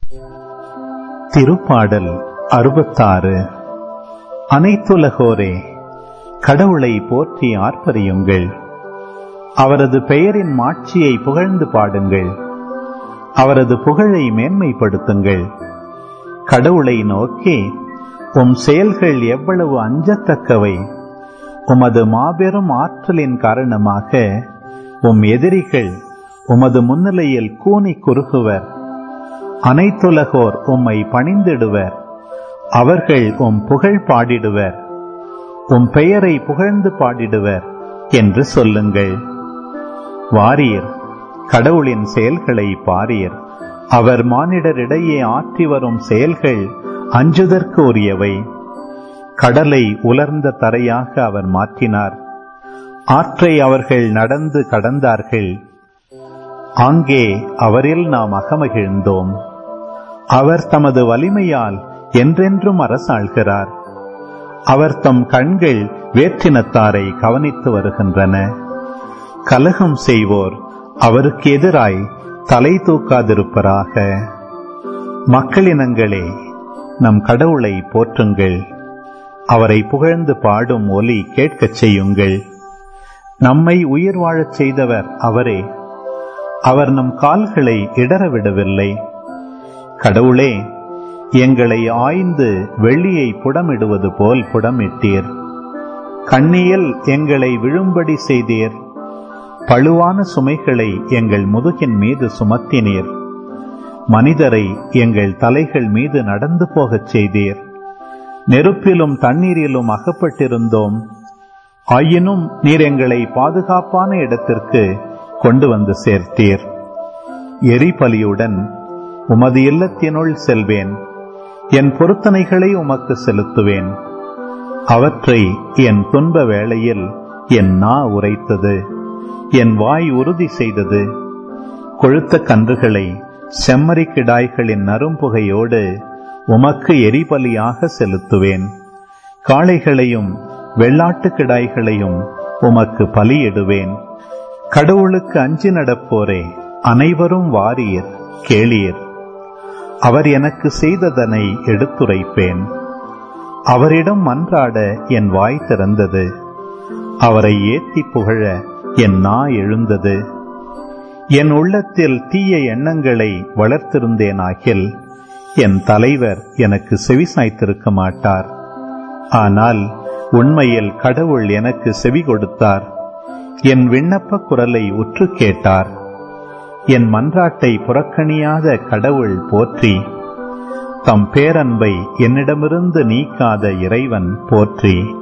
திருப்பாடல் அறுபத்தாறு அனைத்துலகோரே கடவுளை போற்றி ஆர்ப்பரியுங்கள் அவரது பெயரின் மாட்சியை புகழ்ந்து பாடுங்கள் அவரது புகழை மேன்மைப்படுத்துங்கள் கடவுளை நோக்கி உம் செயல்கள் எவ்வளவு அஞ்சத்தக்கவை உமது மாபெரும் ஆற்றலின் காரணமாக உம் எதிரிகள் உமது முன்னிலையில் கூனி குறுகுவர் அனைத்துலகோர் உம்மை பணிந்திடுவர் அவர்கள் உம் புகழ் பாடிடுவர் உம் பெயரை புகழ்ந்து பாடிடுவர் என்று சொல்லுங்கள் வாரீர் கடவுளின் செயல்களை பாரீர் அவர் மானிடரிடையே ஆற்றி வரும் செயல்கள் அஞ்சுதற்கு உரியவை கடலை உலர்ந்த தரையாக அவர் மாற்றினார் ஆற்றை அவர்கள் நடந்து கடந்தார்கள் அங்கே அவரில் நாம் அகமகிழ்ந்தோம் அவர் தமது வலிமையால் என்றென்றும் அரசாள்கிறார் அவர் தம் கண்கள் வேற்றினத்தாரை கவனித்து வருகின்றன கலகம் செய்வோர் அவருக்கு எதிராய் தலை தூக்காதிருப்பராக மக்களினங்களே நம் கடவுளை போற்றுங்கள் அவரை புகழ்ந்து பாடும் ஒலி கேட்கச் செய்யுங்கள் நம்மை உயிர் வாழச் செய்தவர் அவரே அவர் நம் கால்களை இடரவிடவில்லை கடவுளே எங்களை ஆய்ந்து வெள்ளியை புடமிடுவது போல் புடமிட்டீர் கண்ணியில் எங்களை விழும்படி செய்தீர் பழுவான சுமைகளை எங்கள் முதுகின் மீது சுமத்தினீர் மனிதரை எங்கள் தலைகள் மீது நடந்து போகச் செய்தீர் நெருப்பிலும் தண்ணீரிலும் அகப்பட்டிருந்தோம் ஆயினும் நீர் எங்களை பாதுகாப்பான இடத்திற்கு கொண்டு வந்து சேர்த்தீர் எரிபலியுடன் உமது இல்லத்தினுள் செல்வேன் என் பொருத்தனைகளை உமக்கு செலுத்துவேன் அவற்றை என் துன்ப வேளையில் என் நா உரைத்தது என் வாய் உறுதி செய்தது கொழுத்த கன்றுகளை செம்மறி கிடாய்களின் நரும்புகையோடு உமக்கு எரிபலியாக செலுத்துவேன் காளைகளையும் வெள்ளாட்டு கிடாய்களையும் உமக்கு பலியிடுவேன் கடவுளுக்கு அஞ்சி நடப்போரே அனைவரும் வாரியர் கேளீர் அவர் எனக்கு செய்ததனை எடுத்துரைப்பேன் அவரிடம் மன்றாட என் வாய் திறந்தது அவரை ஏத்தி புகழ என் நா எழுந்தது என் உள்ளத்தில் தீய எண்ணங்களை வளர்த்திருந்தேனாகில் என் தலைவர் எனக்கு செவிசாய்த்திருக்க மாட்டார் ஆனால் உண்மையில் கடவுள் எனக்கு செவி கொடுத்தார் என் விண்ணப்ப குரலை உற்று கேட்டார் என் மன்றாட்டை புறக்கணியாத கடவுள் போற்றி தம் பேரன்பை என்னிடமிருந்து நீக்காத இறைவன் போற்றி